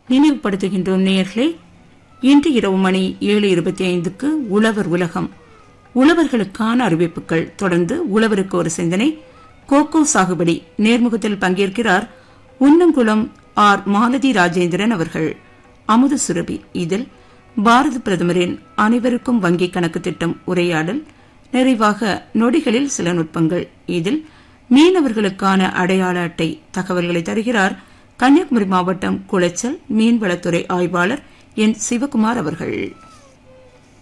நினைவுபடுத்துகின்றோம் நேயர்களே இன்று இரவு மணி ஏழு இருபத்தி ஐந்துக்கு உழவர் உலகம் உழவர்களுக்கான அறிவிப்புகள் தொடர்ந்து உழவருக்கு ஒரு சிந்தனை கோகோ சாகுபடி நேர்முகத்தில் பங்கேற்கிறார் உன்னங்குளம் ஆர் மாலதி ராஜேந்திரன் அவர்கள் அமுத சுரபி இதில் பாரத பிரதமரின் அனைவருக்கும் வங்கி கணக்கு திட்டம் உரையாடல் நிறைவாக நொடிகளில் சில நுட்பங்கள் இதில் மீனவர்களுக்கான அடையாள அட்டை தகவல்களை தருகிறார் கன்னியாகுமரி மாவட்டம் குளச்சல் மீன்வளத்துறை ஆய்வாளர் என் சிவகுமார் அவர்கள்